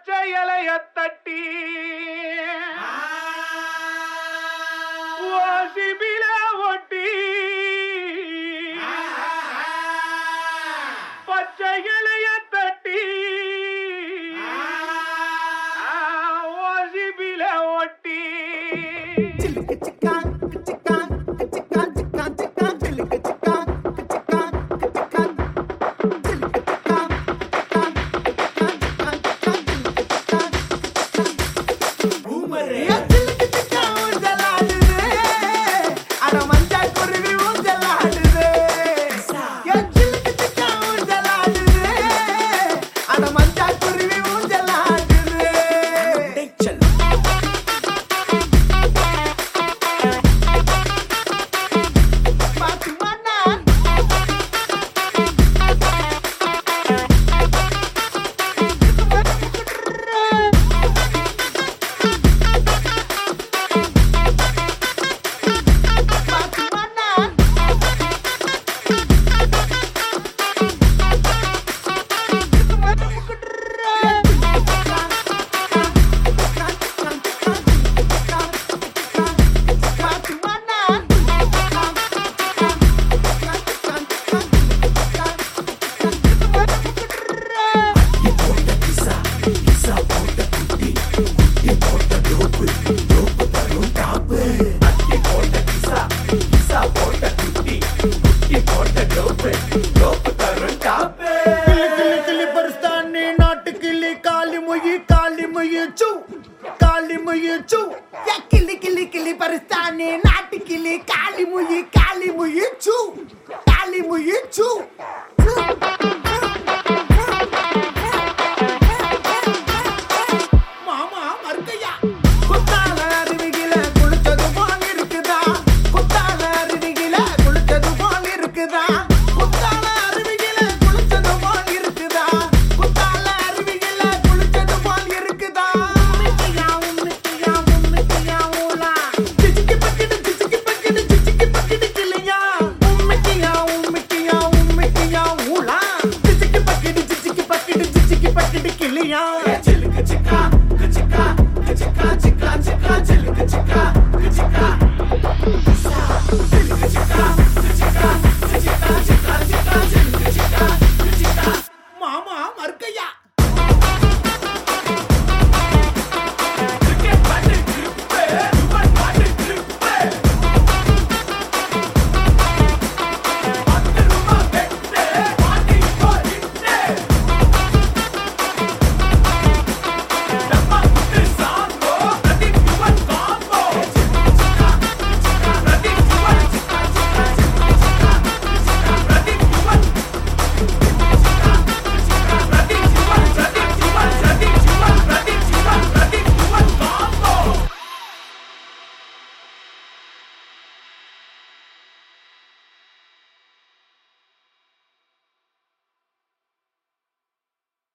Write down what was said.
பச்சை இலைய தட்டி ஓசிபில ஒட்டி பச்சை இலைய தட்டி ஓசிபில ஒட்டி சிலுக்கு சிக்கான் சிக்கான் சிக்கான் சிக்கான் சிக்கான் சிலுக்கு சிக்கான் சிக்கான் சிக்கான் சிலுக்கு சிக்கான் சிக்கான் சிக்கான் சிக்கான் சிக்கான் பூமரே சிலுக்கு சிக்கான் ஊஞ்சலாடுது அட மஞ்சா குருவி ஊஞ்சலாடுது என் சிலுக்கு சிக்கான் ஊஞ்சலாடுது அட மஞ்சா குருவி ஊஞ்சலாடுது பாத்து மன்னா பாத்து மன்னா பாத்து மன்னா கிளி கிளி கிளி பரிஸ்தானி நாட்டு கிளி காலி முயி காலி முயி சூ காலி முயி சூ யா கிளி கிளி கிளி பரிஸ்தானி நாட்டு கிளி காலி முயி காலி முயி சூ காலி முயி சூ மாமா மறுக்கையா குத்தால அருவிகில குளிச்சது போல் இருக்குதா குத்தால அருவிகில குளிச்சது போல் இருக்குதா குத்தால அருவிகில குளிச்சது போல் இருக்குதா குத்தால அருவிகில குளிச்சது போல் இருக்குதா உம்மிட்டியா உம்மிட்டியா உம்மிட்டியா ஊலா சிச்சிக்கி பக்கிடு சிச்சிக்கி பக்கிடு சிச்சிக்கி பக்கிடு கிளியா உம்மிட்டியா உம்மிட்டியா உம்மிட்டியா ஊலா சிச்சிக்கி பக்கிடு சிச்சிக்கி பக்கிடு சிச்சிக்கி பக்கிடு கிளியா